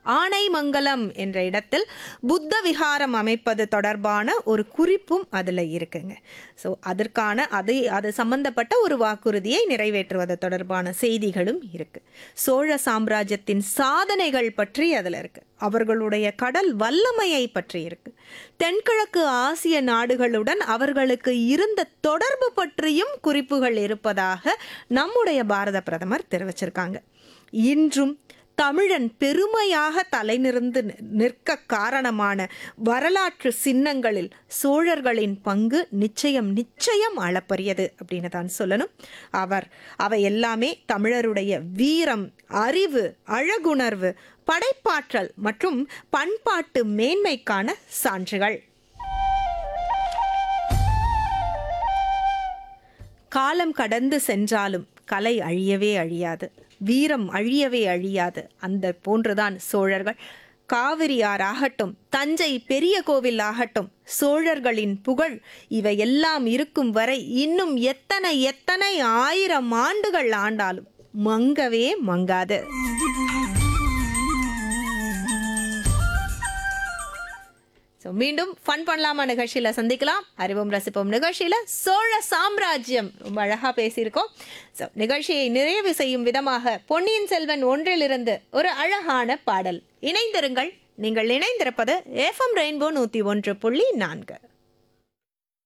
ஆனைமங்கலம் என்ற இடத்தில் புத்த விகாரம் அமைப்பது தொடர்பான ஒரு குறிப்பும் அதில் இருக்குங்க ஸோ அதற்கான அது அது சம்பந்தப்பட்ட ஒரு வாக்குறுதியை நிறைவேற்றுவது தொடர்பான செய்திகளும் இருக்கு சோழ சாம்ராஜ்யத்தின் சாதனைகள் பற்றி அதில் இருக்கு அவர்களுடைய கடல் வல்லமையை பற்றி இருக்கு தென்கிழக்கு ஆசிய நாடுகளுடன் அவர்களுக்கு இருந்த தொடர்பு பற்றியும் குறிப்புகள் இருப்பதாக நம்முடைய பாரத பிரதமர் தெரிவிச்சிருக்காங்க இன்றும் தமிழன் பெருமையாக தலைநிறுந்து நி- நிற்க காரணமான வரலாற்று சின்னங்களில் சோழர்களின் பங்கு நிச்சயம் நிச்சயம் அளப்பரியது அப்படின்னு தான் சொல்லணும் அவர் அவை எல்லாமே தமிழருடைய வீரம் அறிவு அழகுணர்வு படைப்பாற்றல் மற்றும் பண்பாட்டு மேன்மைக்கான சான்றுகள் காலம் கடந்து சென்றாலும் கலை அழியவே அழியாது வீரம் அழியவே அழியாது அந்த போன்றுதான் சோழர்கள் காவிரியார் ஆகட்டும் தஞ்சை பெரிய கோவில் ஆகட்டும் சோழர்களின் புகழ் இவை எல்லாம் இருக்கும் வரை இன்னும் எத்தனை எத்தனை ஆயிரம் ஆண்டுகள் ஆண்டாலும் மங்கவே மங்காது ஸோ மீண்டும் ஃபன் பண்ணலாமா நிகழ்ச்சியில் சந்திக்கலாம் அறிவோம் ரசிப்போம் நிகழ்ச்சியில் சோழ சாம்ராஜ்யம் ரொம்ப அழகாக பேசியிருக்கோம் ஸோ நிகழ்ச்சியை நிறைவு செய்யும் விதமாக பொன்னியின் செல்வன் ஒன்றிலிருந்து ஒரு அழகான பாடல் இணைந்திருங்கள் நீங்கள் இணைந்திருப்பது எஃப்எம் ரெயின்போ நூற்றி ஒன்று புள்ளி நான்கு